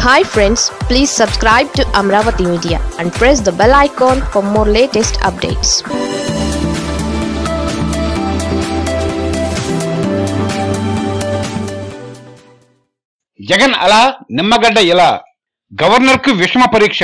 hi friends please subscribe to Amaravati media and press the bell icon for more latest updates Jagan అలా నిమ్మగడ్డ ఇలా governor కు విషమ పరీక్ష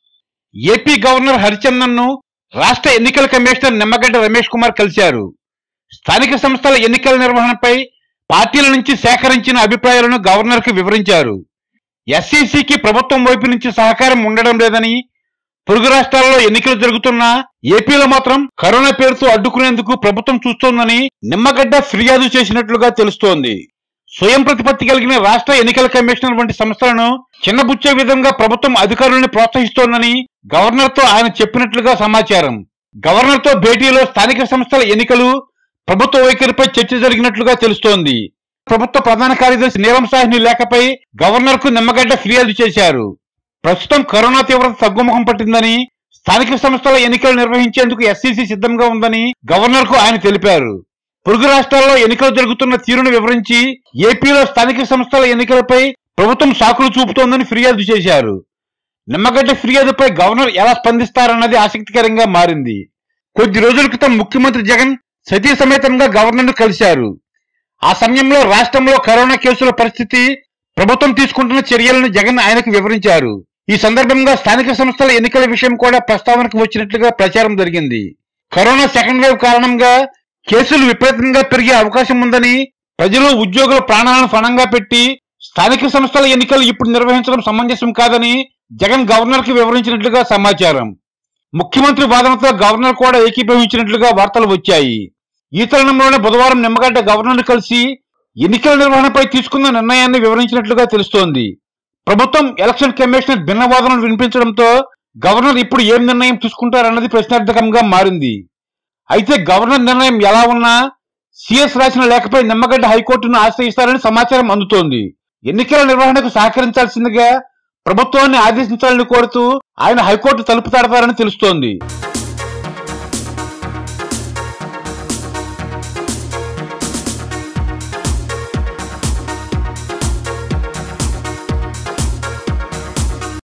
AP governor Harichandan ను రాష్ట్ర ఎన్నికల కమిషనర్ నిమ్మగడ్డ రమేష్ కుమార్ కలిశారు స్థానిక సంస్థల ఎన్నికల నిర్వహణపై పార్టీల నుంచి సేకరించిన అభిప్రాయాలను గవర్నర్ కు వివరించారు ఎస్సీసీకి ప్రభుత్వం వైపు నుంచి సహకారం ఉండడం లేదని పొరుగు రాష్ట్రాల్లో ఎన్నికలు జరుగుతున్నా ఏపీలో మాత్రం కరోనా పేరుతో అడ్డుకునేందుకు ప్రభుత్వం చూస్తోందని నిమ్మగడ్డ ఫిర్యాదు చేసినట్లుగా తెలుస్తోంది స్వయం ప్రతిపత్తి కలిగిన రాష్ట్ర ఎన్నికల కమిషనర్ వంటి సంస్థలను చిన్నబుచ్చే విధంగా ప్రభుత్వం అధికారులను ప్రోత్సహిస్తోందని గవర్నర్ తో ఆయన చెప్పినట్లుగా సమాచారం గవర్నర్ తో భేటీలో స్థానిక సంస్థల ఎన్నికలు ప్రభుత్వ వైఖరిపై చర్చ జరిగినట్లుగా తెలుస్తోంది ప్రభుత్వ ప్రధాన కార్యదర్శి నీలం సాహ్ని లేఖపై గవర్నర్ కు నిమ్మగడ్డ ఫిర్యాదు చేశారు ప్రస్తుతం కరోనా తీవ్రత తగ్గుముఖం పట్టిందని స్థానిక సంస్థల ఎన్నికలు నిర్వహించేందుకు ఎస్సీసీ సిద్ధంగా ఉందని గవర్నర్ కు ఆయన తెలిపారు పొరుగు రాష్ట్రాల్లో ఎన్నికలు జరుగుతున్న తీరును వివరించి ఏపీలో స్థానిక సంస్థల ఎన్నికలపై ప్రభుత్వం సాకులు చూపుతోందని ఫిర్యాదు చేశారు నిమ్మగడ్డ ఫిర్యాదుపై గవర్నర్ ఎలా స్పందిస్తారన్నది ఆసక్తికరంగా మారింది కొద్ది రోజుల క్రితం ముఖ్యమంత్రి జగన్ సతీ సమేతంగా గవర్నర్ను కలిశారు ఆ సమయంలో రాష్ట్రంలో కరోనా కేసుల పరిస్థితి ప్రభుత్వం తీసుకుంటున్న చర్యలను జగన్ ఆయనకు వివరించారు ఈ సందర్భంగా స్థానిక సంస్థల ఎన్నికల విషయం కూడా ప్రస్తావనకు వచ్చినట్లుగా ప్రచారం జరిగింది కరోనా సెకండ్ వేవ్ కారణంగా కేసులు విపరీతంగా పెరిగే అవకాశం ఉందని ప్రజలు ఉద్యోగుల ప్రాణాలను ఫణంగా పెట్టి స్థానిక సంస్థల ఎన్నికలు ఇప్పుడు నిర్వహించడం సమంజసం కాదని జగన్ గవర్నర్ కి వివరించినట్లుగా సమాచారం ముఖ్యమంత్రి వాదనతో గవర్నర్ కూడా ఏకీభవించినట్లుగా వార్తలు వచ్చాయి ఈ తరుణంలోనే బుధవారం నిమ్మగడ్డ గవర్నర్ను కలిసి ఎన్నికల నిర్వహణపై తీసుకున్న నిర్ణయాన్ని వివరించినట్లుగా తెలుస్తోంది ప్రభుత్వం ఎలక్షన్ కమిషనర్ భిన్న వాదనలు వినిపించడంతో గవర్నర్ ఇప్పుడు ఏం నిర్ణయం తీసుకుంటారన్నది ప్రశ్నార్థకంగా మారింది అయితే గవర్నర్ నిర్ణయం ఎలా ఉన్నా సిఎస్ రాసిన లేఖపై నిమ్మగడ్డ హైకోర్టును ఆశ్రయిస్తారని సమాచారం అందుతోంది ఎన్నికల నిర్వహణకు సహకరించాల్సిందిగా ప్రభుత్వాన్ని ఆదేశించాలని కోరుతూ ఆయన హైకోర్టు తలుపు తడతారని తెలుస్తోంది